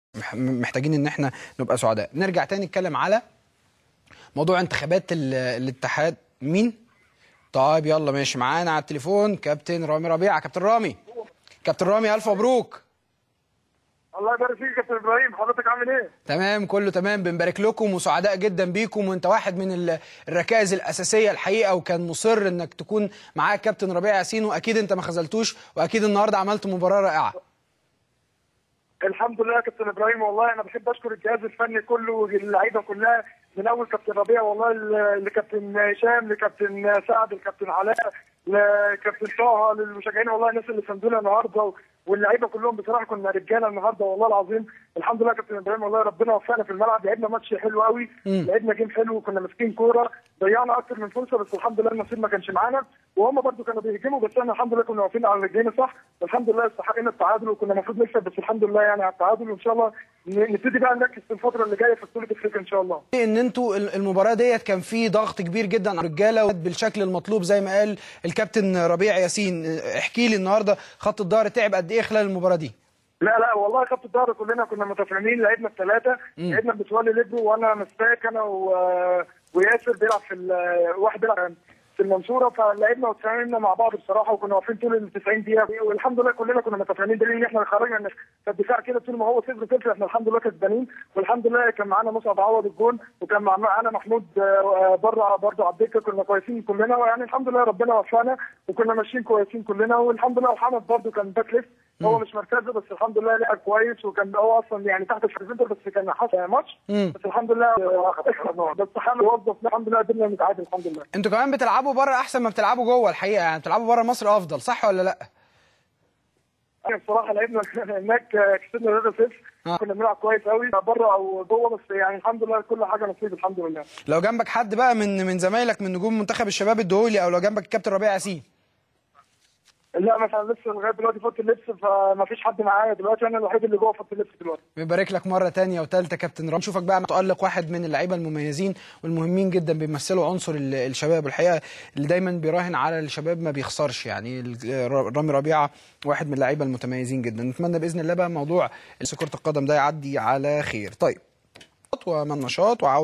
مح- محتاجين ان احنا نبقى سعداء نرجع تاني نتكلم على موضوع انتخابات ال- الاتحاد مين طيب يلا ماشي معانا على التليفون كابتن رامي ربيعه كابتن رامي كابتن رامي الف مبروك الله يبارك فيك يا كابتن ابراهيم حضرتك عامل ايه؟ تمام كله تمام بنبارك لكم وسعداء جدا بيكم وانت واحد من ال- الركائز الاساسيه الحقيقه وكان مصر انك تكون معاك كابتن ربيع ياسين واكيد انت ما خذلتوش واكيد النهارده عملت مباراه رائعه الحمد لله يا كابتن ابراهيم والله انا بحب اشكر الجهاز الفني كله واللعيبه كلها من اول كابتن ربيع والله ل- لكابتن هشام لكابتن سعد لكابتن علاء لكابتن طه للمشجعين والله الناس اللي ساندونا النهارده واللعيبه كلهم بصراحه كنا رجاله النهارده والله العظيم الحمد لله يا كابتن ابراهيم والله ربنا وفقنا في الملعب لعبنا ماتش حلو قوي لعبنا جيم حلو وكنا ماسكين كوره ضيعنا اكتر من فرصه بس الحمد لله النصيب ما كانش معانا وهم برده كانوا بيهجموا بس احنا الحمد لله كنا واقفين على رجلينا صح والحمد لله استحقنا التعادل وكنا المفروض نكسب بس الحمد لله يعني على التعادل وان شاء الله ن- نبتدي بقى نركز في الفتره اللي جايه في بطوله افريقيا ان شاء الله ان انتوا ال- المباراه ديت كان في ضغط كبير جدا على الرجاله بالشكل المطلوب زي ما قال الكابتن ربيع ياسين احكي لي النهارده خط الظهر تعب قد ايه خلال المباراه دي لا لا والله خط الظهر كلنا كنا متفاهمين لعبنا الثلاثه لعبنا بتولي ليبرو وانا مساك انا و... وياسر بيلعب في ال... واحد بيلعب في المنصوره فلعبنا وتفاهمنا مع بعض بصراحه وكنا واقفين طول ال 90 دقيقه والحمد لله كلنا كنا متفاهمين دليل ان احنا خرجنا من الدفاع كده طول ما هو صفر صفر احنا الحمد لله كسبانين والحمد لله كان معانا مصعب عوض الجون وكان مع- معانا محمود آه، بره برضه على الدكه كنا كويسين كلنا ويعني الحمد لله ربنا وفقنا وكنا ماشيين كويسين كلنا والحمد لله وحمد برضه كان باك ليفت هو مش مركزه بس الحمد لله لعب كويس وكان هو اصلا يعني تحت السنتر بس كان حاسس ماتش بس الحمد لله آه، بس حمد وظف الحمد لله قدرنا نتعادل الحمد لله انتوا كمان بتلعبوا بره احسن ما بتلعبوا جوه الحقيقه يعني بتلعبوا بره مصر افضل صح ولا لا يعني بصراحه لعبنا هناك كسبنا 3 آه. 0 كنا بنلعب كويس قوي بره او جوه بس يعني الحمد لله كل حاجه نصيب الحمد لله لو جنبك حد بقى من من زمايلك من نجوم منتخب الشباب الدولي او لو جنبك الكابتن ربيع ياسين لا مثلا لسه لغايه دلوقتي فوت اللبس فما فيش حد معايا دلوقتي انا الوحيد اللي جوه فوت اللبس دلوقتي بنبارك لك مره تانية وثالثه كابتن رامي نشوفك بقى متالق واحد من اللعيبه المميزين والمهمين جدا بيمثلوا عنصر ال- الشباب الحقيقه اللي دايما بيراهن على الشباب ما بيخسرش يعني ال- رامي ربيعه واحد من اللعيبه المتميزين جدا نتمنى باذن الله بقى موضوع كره القدم ده يعدي على خير طيب ومن نشاط وعودة